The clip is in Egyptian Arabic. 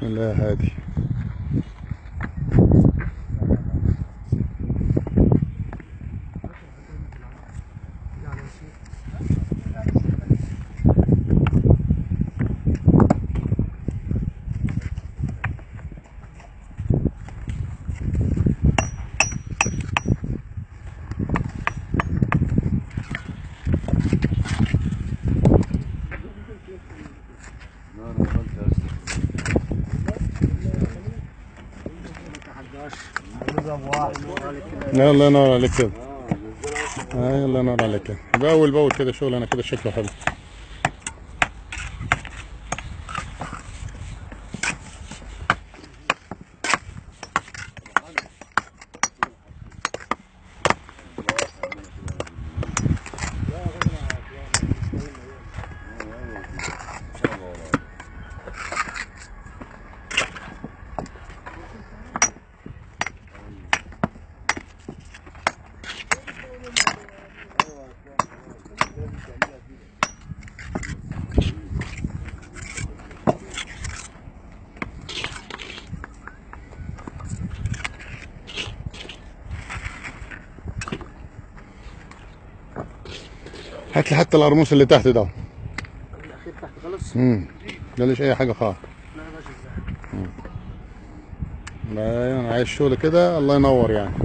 بسم الله هادي لا الله ينور عليك كده اي الله ينور عليك كده باول باول كده شغل انا كده شكله حلو هات لي حتى القرموس اللي تحت ده الاخير تحت خالص امم ماليش اي حاجه خالص لا يا باشا ازاي لا انا عايز شغل كده الله ينور يعني